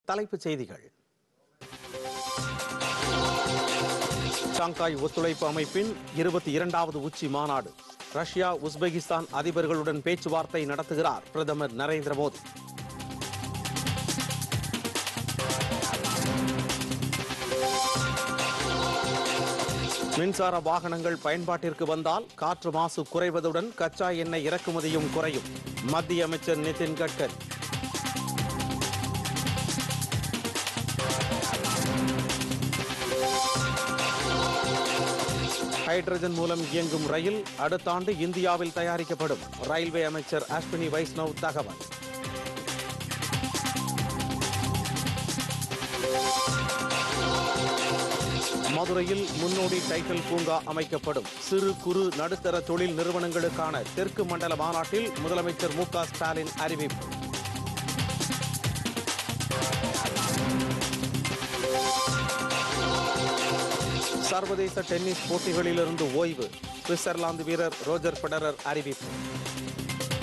தலைப்புச் செய்திகள் ஷாங்காய் ஒத்துழைப்பு அமைப்பின் இருபத்தி இரண்டாவது உச்சி மாநாடு ரஷ்யா உஸ்பெகிஸ்தான் அதிபர்களுடன் பேச்சுவார்த்தை நடத்துகிறார் பிரதமர் நரேந்திர மோடி மின்சார வாகனங்கள் பயன்பாட்டிற்கு வந்தால் காற்று மாசு குறைவதுடன் கச்சா எண்ணெய் இறக்குமதியும் குறையும் மத்திய அமைச்சர் நிதின் கட்கரி ஹைட்ரஜன் மூலம் இயங்கும் ரயில் அடுத்த ஆண்டு இந்தியாவில் தயாரிக்கப்படும் ரயில்வே அமைச்சர் அஸ்வினி வைஷ்ணவ் தகவல் மதுரையில் முன்னோடி டைட்டில் பூங்கா அமைக்கப்படும் சிறு குறு நடுத்தர தொழில் நிறுவனங்களுக்கான தெற்கு மண்டல மாநாட்டில் முதலமைச்சர் மு க ஸ்டாலின் அறிவிப்பு சர்வதேச டென்னிஸ் போட்டிகளிலிருந்து ஓய்வு சுவிட்சர்லாந்து வீரர் ரோஜர் ஃபெடரர் அறிவிப்பு